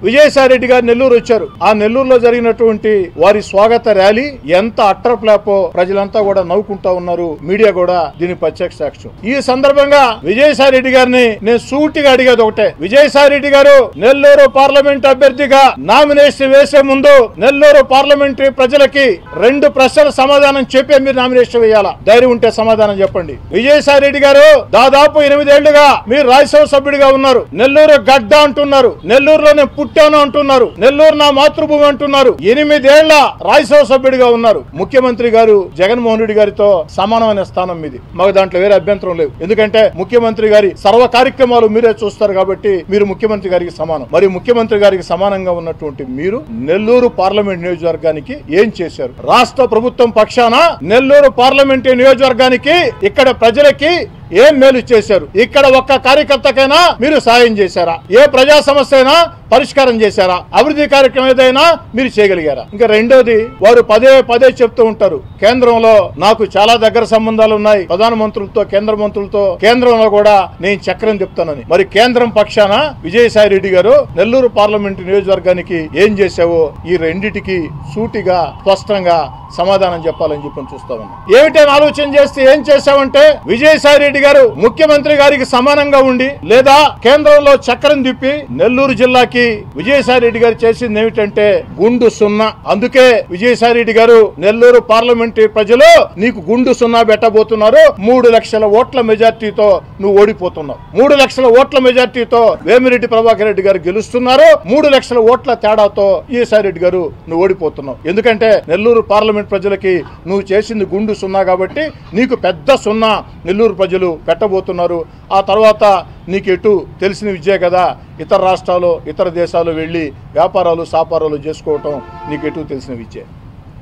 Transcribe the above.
విజయసాయి రెడ్డి గారు నెల్లూరు వచ్చారు ఆ నెల్లూరులో జరిగినటువంటి వారి స్వాగత ర్యాలీ ఎంత అట్రప్లాపో ప్రజలంతా కూడా నవ్వుకుంటా ఉన్నారు మీడియా కూడా దీని ప్రత్యక్ష సాక్ష్యం ఈ సందర్భంగా విజయసాయి రెడ్డి గారిని నేను సూటిగా అడిగేది ఒకటే విజయసాయి రెడ్డి గారు నెల్లూరు పార్లమెంట్ అభ్యర్థిగా నామినేషన్ వేసే ముందు నెల్లూరు పార్లమెంటరీ ప్రజలకి రెండు ప్రశ్నల సమాధానం చెప్పే మీరు నామినేషన్ వేయాలా ధైర్యం ఉంటే సమాధానం చెప్పండి విజయసాయి రెడ్డి గారు దాదాపు ఎనిమిదేళ్లుగా మీరు రాజ్యసభ సభ్యుడిగా ఉన్నారు నెల్లూరు గడ్డ అంటున్నారు నెల్లూరులో నేను పుట్టాను అంటున్నారు నెల్లూరు నా మాతృభూమి అంటున్నారు ఎనిమిదేళ్ల రాజ్యసభ సభ్యుడిగా ఉన్నారు ముఖ్యమంత్రి గారు జగన్మోహన్ రెడ్డి గారితో సమానమైన స్థానం మీది మాకు దాంట్లో వేరే అభ్యంతరం లేవు ఎందుకంటే ముఖ్యమంత్రి గారి సర్వ కార్యక్రమాలు మీరే చూస్తారు కాబట్టి మీరు ముఖ్యమంత్రి గారికి సమానం మరి ముఖ్యమంత్రి గారికి సమానంగా ఉన్నటువంటి మీరు నెల్లూరు పార్లమెంట్ నియోజకవర్గానికి ఏం చేశారు రాష్ట్ర ప్రభుత్వం పక్షాన నెల్లూరు పార్లమెంట్ నియోజకవర్గానికి ఇక్కడ ప్రజలకి ఏం మేలు చేశారు ఇక్కడ ఒక్క కార్యకర్తకైనా మీరు సాయం చేశారా ఏ ప్రజా సమస్య అయినా పరిష్కారం చేశారా అభివృద్ధి కార్యక్రమం ఏదైనా మీరు చేయగలిగారా ఇంకా రెండోది వారు పదే పదే చెప్తూ ఉంటారు కేంద్రంలో నాకు చాలా దగ్గర సంబంధాలు ఉన్నాయి ప్రధాన మంత్రులతో కేంద్ర మంత్రులతో కేంద్రంలో కూడా నేను చక్రం చెప్తానని మరి కేంద్రం పక్షాన విజయసాయి రెడ్డి గారు నెల్లూరు పార్లమెంటు నియోజకవర్గానికి ఏం చేశావో ఈ రెండిటికి సూటిగా స్పష్టంగా సమాధానం చెప్పాలని చెప్పి చూస్తా ఉన్నాం ఏమిటని ఆలోచన చేస్తే ఏం చేశావంటే విజయసాయి రెడ్డి గారు ముఖ్యమంత్రి గారికి సమానంగా ఉండి లేదా కేంద్రంలో చక్రం తిప్పి నెల్లూరు జిల్లాకి విజయసాయి రెడ్డి గారు చేసింది ఏమిటంటే గుండు సున్నా అందుకే విజయసాయి రెడ్డి గారు నెల్లూరు పార్లమెంటరీ ప్రజలు నీకు గుండు సున్నా పెట్టబోతున్నారు మూడు లక్షల ఓట్ల మెజార్టీతో నువ్వు ఓడిపోతున్నావు మూడు లక్షల ఓట్ల మెజార్టీతో వేమిరెడ్డి ప్రభాకర్ రెడ్డి గారు గెలుస్తున్నారు మూడు లక్షల ఓట్ల తేడాతో విజయసాయి రెడ్డి గారు నువ్వు ఓడిపోతున్నావు ఎందుకంటే నెల్లూరు పార్లమెంట్ ప్రజలకి నువ్వు చేసింది గుండు సున్నా కాబట్టి నీకు పెద్ద సున్నా నెల్లూరు ప్రజలు పెట్టబోతున్నారు ఆ తర్వాత నీకు ఎటు తెలిసిన విద్యే కదా ఇతర రాష్ట్రాలు ఇతర దేశాలు వెళ్ళి వ్యాపారాలు సాపారాలు చేసుకోవటం నీకు ఎటు తెలిసిన విద్యే